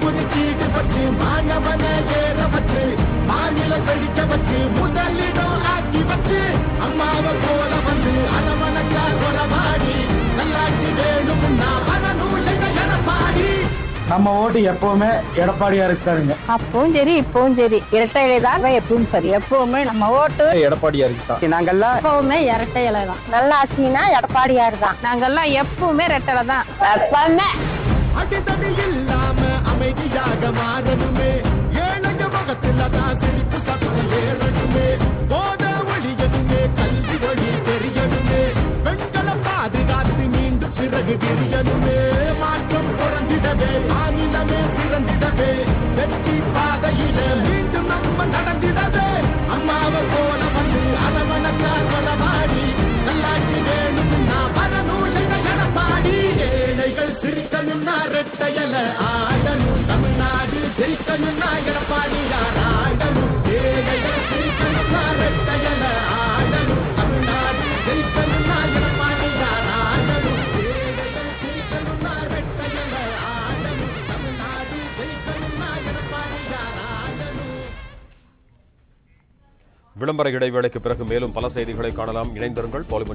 ஒதுக்கீடு பட்டு மாணவன ஏற வச்சு மாநில செழிக்க வச்சு முதலிடம் ஆக்கி வச்சு அம்மாவை போல வந்து அரவணைச்சா கொலவாடி நல்லாட்சி வேணும்னா வரணும் எங்க எடப்பாடி நம்ம ஓட்டு எப்பவுமே எடப்பாடியாருக்கு தானுங்க அப்பவும் சரி இப்பவும் சரி இரட்டை இலை தான் எப்பவும் சரி எப்பவுமே நம்ம ஓட்டு எடப்பாடியாருக்கு தான் நாங்கெல்லாம் எப்பவுமே இரட்டை இலை தான் நல்ல ஆட்சினா எடப்பாடியார் தான் நாங்கெல்லாம் எப்பவுமே ரெட்டலை தான் எப்பவுமே அடிதடி இல்லாம அமைதியாக மாறணுமே ஏழைங்க முகத்துல தான் சிரிப்பு சத்தம் ஏறணுமே போத ஒழியணுமே கல்வி ஒளி தெரியணுமே பெண்களை பாதுகாத்து மீண்டும் சிறகு விரியணுமே மாற்றம் பிறந்திடவே மாநிலமே சிறந்திடவே வெற்றி பாதையில மீண்டும் நம்ம நடந்திடவே அம்மாவை போல வந்து அரவணைச்சா கொலவாடி நல்லாட்சி வேணும்னா வரணும் எங்க எடப்பாடி ஏழைகள் சிரிக்கணும்னா ரெட்டையல ஆடணும் தமிழ்நாடு ஜெயிக்கணும்னா எடப்பாடி யார் ஆடணும் ஏழைகள் சிரிக்கணும்னா ரெட்டையல ஆடணும் தமிழ்நாடு ஜெயிக்கணும்னா எடப்பாடி யார் ஆடணும் ஏழைகள் சிரிக்கணும்னா ரெட்டையல ஆடணும் தமிழ்நாடு ஜெயிக்கணும்னா எடப்பாடி யார் ஆடணும் விளம்பர இடைவேளைக்கு பிறகு மேலும் பல செய்திகளை காணலாம் இணைந்திருங்கள் பாலிமர்